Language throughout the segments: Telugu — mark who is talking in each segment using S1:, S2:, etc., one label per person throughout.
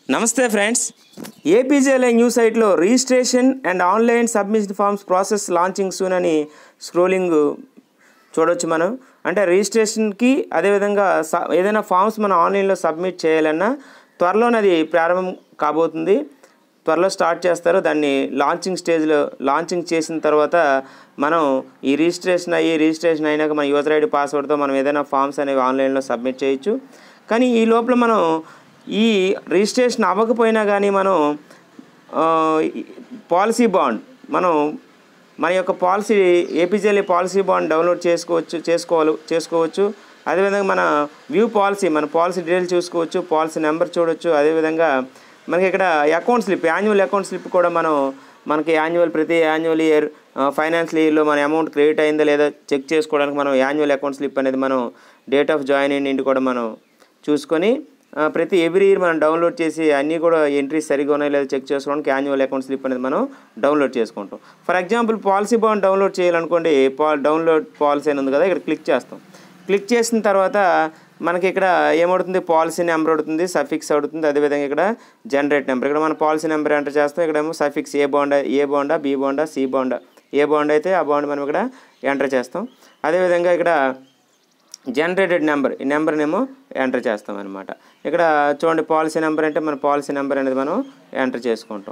S1: నమస్తే ఫ్రెండ్స్ ఏపీజేఎల్ఐ న్యూస్ సైట్లో registration and online submission forms process launching soon అని స్క్రోలింగ్ చూడొచ్చు మనం అంటే రిజిస్ట్రేషన్కి అదేవిధంగా స ఏదైనా ఫామ్స్ మనం ఆన్లైన్లో సబ్మిట్ చేయాలన్నా త్వరలోనే అది ప్రారంభం కాబోతుంది త్వరలో స్టార్ట్ చేస్తారు దాన్ని లాంచింగ్ స్టేజ్లో లాంచింగ్ చేసిన తర్వాత మనం ఈ రిజిస్ట్రేషన్ అయ్యి రిజిస్ట్రేషన్ అయినాక మన యూజర్ ఐడి పాస్వర్డ్తో మనం ఏదైనా ఫామ్స్ అనేవి ఆన్లైన్లో సబ్మిట్ చేయొచ్చు కానీ ఈ లోపల మనం ఈ రిజిస్ట్రేషన్ అవ్వకపోయినా కానీ మనం ఆ, ఈ పాలసీ బాండ్ మనం మన యొక్క policy APGLA policy bond download చేసుకోవచ్చు చేసుకోవాలి చేసుకోవచ్చు అదేవిధంగా మన వ్యూ పాలసీ మన పాలసీ డీటెయిల్స్ చూసుకోవచ్చు పాలసీ నెంబర్ చూడొచ్చు అదేవిధంగా మనకి ఇక్కడ account slip annual account slip కూడా మనం మనకి యాన్యువల్ ప్రతి యాన్యువల్ ఇయర్ ఫైనాన్షియల్ ఇయర్లో మన అమౌంట్ క్రెడిట్ అయిందా లేదా చెక్ చేసుకోవడానికి మనం యాన్యువల్ అకౌంట్ స్లిప్ అనేది మనం డేట్ ఆఫ్ జాయిన్ నుండి కూడా మనం చూసుకొని ఆ, ప్రతి ఎవ్రీ ఇయర్ మనం డౌన్లోడ్ చేసి అన్నీ కూడా ఎంట్రీస్ సరిగా ఉన్నాయో లేదో చెక్ చేసుకోవడానికి యాన్యువల్ అకౌంట్ స్లిప్ అనేది మనం డౌన్లోడ్ చేసుకుంటాం for example policy bond download చేయాలనుకోండి పా డౌన్లోడ్ పాలసీ అని ఉంది కదా ఇక్కడ క్లిక్ చేస్తాం క్లిక్ చేసిన తర్వాత మనకి ఇక్కడ ఏమవుతుంది పాలసీ నెంబర్ అవుతుంది సఫిక్స్ అవుతుంది అదేవిధంగా ఇక్కడ జనరేట్ నెంబర్ ఇక్కడ మన పాలసీ నెంబర్ ఎంటర్ చేస్తాం ఇక్కడ ఏమో సఫిక్స్ ఏ బాండా ఏ బాండా బి బాండా సి బాండా ఏ బాండ్ అయితే ఆ బాండ్ మనం ఇక్కడ ఎంటర్ చేస్తాం అదేవిధంగా ఇక్కడ జనరేటెడ్ నెంబర్ ఈ నెంబర్నేమో ఎంటర్ చేస్తాం అనమాట ఇక్కడ చూడండి పాలసీ నెంబర్ అంటే మన పాలసీ నెంబర్ అనేది మనం ఎంటర్ చేసుకుంటాం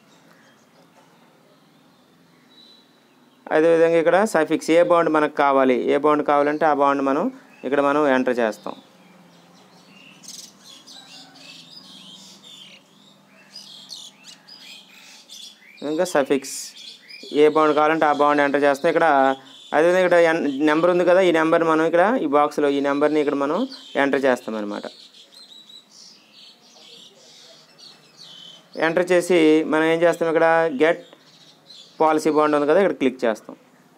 S1: అదేవిధంగా ఇక్కడ సఫిక్స్ ఏ బాండ్ మనకు కావాలి ఏ బాండ్ కావాలంటే ఆ బాండ్ మనం ఇక్కడ మనం ఎంటర్ చేస్తాం ఇంకా సఫిక్స్ ఏ బాండ్ కావాలంటే ఆ బాండ్ ఎంటర్ చేస్తాం ఇక్కడ అదేవిధంగా ఇక్కడ నెంబర్ ఉంది కదా ఈ నెంబర్ మనం ఇక్కడ ఈ బాక్స్లో ఈ నెంబర్ని ఇక్కడ మనం ఎంటర్ చేస్తాం అనమాట ఎంటర్ చేసి మనం ఏం చేస్తాం ఇక్కడ గెట్ పాలసీ బాండ్ ఉంది కదా ఇక్కడ క్లిక్ చేస్తాం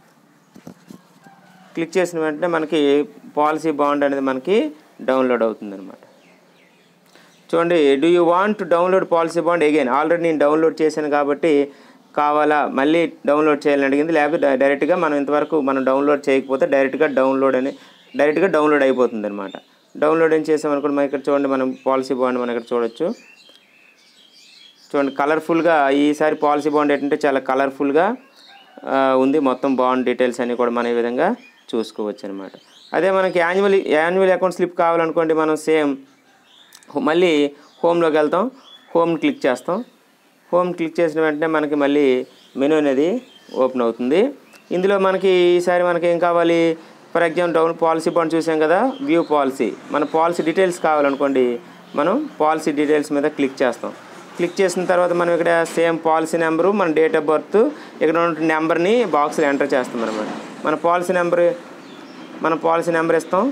S1: క్లిక్ చేసిన వెంటనే మనకి పాలసీ బాండ్ అనేది మనకి డౌన్లోడ్ అవుతుంది అనమాట చూడండి do you want to download policy bond again already నేను డౌన్లోడ్ చేశాను కాబట్టి కావాలా మళ్ళీ డౌన్లోడ్ చేయాలని అడిగింది లేకపోతే డై- డైరెక్ట్గా మనం ఇంతవరకు మనం డౌన్లోడ్ చేయకపోతే డైరెక్ట్గా డౌన్లోడ్ అని డైరెక్ట్గా డౌన్లోడ్ అయిపోతుంది అనమాట డౌన్లోడ్ ఏం చేసామనుకోండి మనం ఇక్కడ చూడండి మనం పాలసీ బాండ్ మనం ఇక్కడ చూడొచ్చు చూడండి కలర్ఫుల్గా ఈసారి పాలసీ బాండ్ ఏంటంటే చాలా కలర్ఫుల్గా ఆ, ఉంది మొత్తం బాండ్ డీటెయిల్స్ అన్నీ కూడా మనం ఈ విధంగా చూసుకోవచ్చు అనమాట అదే మనకి యాన్యువల్ యాన్యువల్ అకౌంట్ స్లిప్ కావాలనుకోండి మనం సేమ్ మళ్ళీ హోమ్లోకి వెళ్తాం హోమ్ క్లిక్ చేస్తాం హోమ్ క్లిక్ చేసిన వెంటనే మనకి మళ్ళీ మెనూ అనేది ఓపెన్ అవుతుంది ఇందులో మనకి ఈసారి మనకి ఏం కావాలి for example down policy bond చూసాం కదా వ్యూ పాలసీ మన పాలసీ డీటెయిల్స్ కావాలనుకోండి మనం పాలసీ డీటెయిల్స్ మీద క్లిక్ చేస్తాం క్లిక్ చేసిన తర్వాత మనం ఇక్కడ సేమ్ పాలసీ నెంబరు మన డేట్ ఆఫ్ బర్త్ ఇక్కడ ఉన్న నెంబర్ని బాక్స్లో ఎంటర్ చేస్తాం అనమాట మన పాలసీ నెంబర్ మన పాలసీ నెంబర్ ఇస్తాం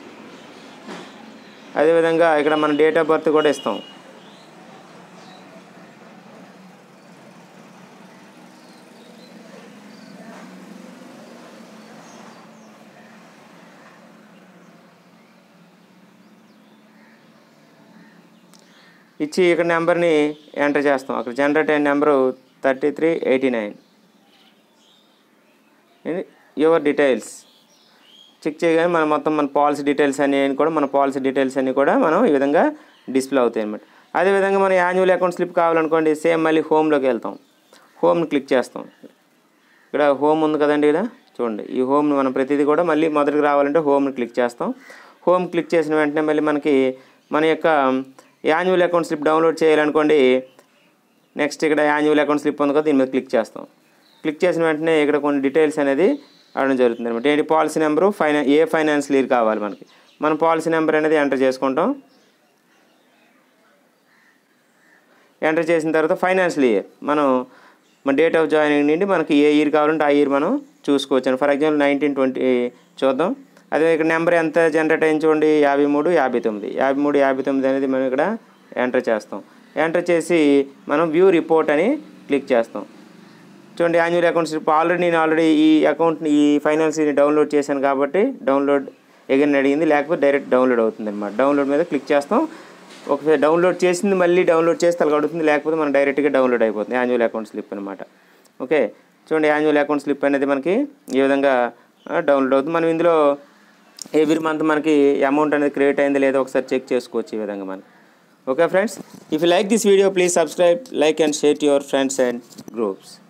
S1: అదేవిధంగా ఇక్కడ మన డేట్ ఆఫ్ బర్త్ కూడా ఇస్తాం ఇచ్చి ఇక్కడ నెంబర్ని ఎంటర్ చేస్తాం అక్కడ జనరేట్ అయిన number thirty three eighty nine your details check చేయగానే మనం మొత్తం మన పాలసీ డీటెయిల్స్ అన్ని కూడా మన పాలసీ డీటెయిల్స్ అన్ని కూడా మనం ఈ విధంగా డిస్ప్లే అవుతాయి అన్నమాట అదేవిధంగా మన యాన్యువల్ అకౌంట్ స్లిప్ కావాలనుకోండి సేమ్ మళ్ళీ హోమ్లోకి వెళ్తాం హోమ్ని క్లిక్ చేస్తాం ఇక్కడ హోమ్ ఉంది కదండి ఇక్కడ చూడండి ఈ హోమ్ మనం ప్రతిదీ కూడా మళ్ళీ మొదటికి రావాలంటే హోమ్ని క్లిక్ చేస్తాం హోమ్ క్లిక్ చేసిన వెంటనే మళ్ళీ మనకి మన యొక్క యాన్యువల్ అకౌంట్ స్లిప్ డౌన్లోడ్ చేయాలనుకోండి నెక్స్ట్ ఇక్కడ యాన్యువల్ అకౌంట్ స్లిప్ ఉంది కదా దీని మీద క్లిక్ చేస్తాం క్లిక్ చేసిన వెంటనే ఇక్కడ కొన్ని డీటెయిల్స్ అనేది అడగడం జరుగుతుంది అనమాట ఏంటి పాలసీ నెంబరు ఫైనా ఏ ఫైనాన్స్ లీర్ కావాలి మనకి మన పాలసీ నెంబర్ అనేది ఎంటర్ చేసుకుంటాం ఎంటర్ చేసిన తర్వాత ఫైనాన్షియల్ ఇయర్ మనం మన డేట్ ఆఫ్ జాయినింగ్ నుండి మనకి ఏ ఇయర్ కావాలంటే ఆ ఇయర్ మనం చూసుకోవచ్చు ఫర్ ఎగ్జాంపుల్ నైన్టీన్ ట్వంటీ చూద్దాం అదే ఇక్కడ నెంబర్ ఎంత జనరేట్ అయింది చూడండి యాభై మూడు యాభై తొమ్మిది యాభై మూడు యాభై తొమ్మిది అనేది మనం ఇక్కడ ఎంటర్ చేస్తాం ఎంటర్ చేసి మనం వ్యూ రిపోర్ట్ అని క్లిక్ చేస్తాం చూడండి యాన్యువల్ అకౌంట్స్ ఆల్రెడీ నేను ఆల్రెడీ ఈ అకౌంట్ని ఈ ఫైనాన్స్ని డౌన్లోడ్ చేశాను కాబట్టి డౌన్లోడ్ ఎగన్ అడిగింది లేకపోతే డైరెక్ట్ డౌన్లోడ్ అవుతుంది అనమాట డౌన్లోడ్ మీద క్లిక్ చేస్తాం ఒకసారి డౌన్లోడ్ చేసింది మళ్ళీ డౌన్లోడ్ చేస్తే అలాగ అడుగుతుంది లేకపోతే మనం డైరెక్ట్గా డౌన్లోడ్ అయిపోతుంది యాన్యువల్ అకౌంట్ స్లిప్ అనమాట ఓకే చూడండి యాన్యువల్ అకౌంట్ స్లిప్ అనేది మనకి ఈ విధంగా డౌన్లోడ్ అవుతుంది మనం ఇందులో ఎవ్రీ మంత్ మనకి అమౌంట్ అనేది క్రియేట్ అయింది లేదో ఒకసారి చెక్ చేసుకోవచ్చు ఈ విధంగా మనం Okay friends, if you like this video, please subscribe, like and share to your friends and groups.